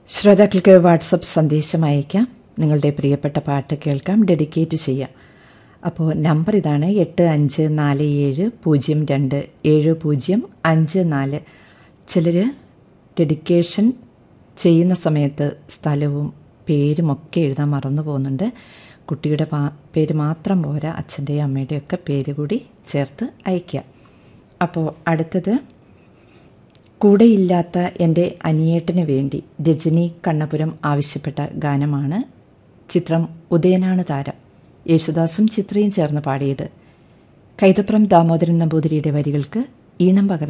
ശ്രോതാക്കൾക്ക് വാട്സപ്പ് സന്ദേശം അയക്കാം നിങ്ങളുടെ പ്രിയപ്പെട്ട പാട്ട് കേൾക്കാം ഡെഡിക്കേറ്റ് ചെയ്യാം അപ്പോൾ നമ്പർ ഇതാണ് എട്ട് അഞ്ച് നാല് ഏഴ് പൂജ്യം രണ്ട് ഏഴ് പൂജ്യം അഞ്ച് നാല് ചിലർ ഡെഡിക്കേഷൻ ചെയ്യുന്ന സമയത്ത് സ്ഥലവും പേരും ഒക്കെ എഴുതാൻ മറന്നു പോകുന്നുണ്ട് കുട്ടിയുടെ പാ പേര് മാത്രം പോരാ അച്ഛൻ്റെയും അമ്മയുടെയും ഒക്കെ പേര് കൂടി ചേർത്ത് അയയ്ക്കുക അപ്പോൾ അടുത്തത് കൂടെയില്ലാത്ത എൻ്റെ അനിയേട്ടന് വേണ്ടി രജനി കണ്ണപുരം ആവശ്യപ്പെട്ട ഗാനമാണ് ചിത്രം ഉദയനാണ് താരം യേശുദാസും ചിത്രയും ചേർന്ന് പാടിയത് കൈതപ്രം ദാമോദരൻ നമ്പൂതിരിയുടെ വരികൾക്ക് ഈണം പകർന്നു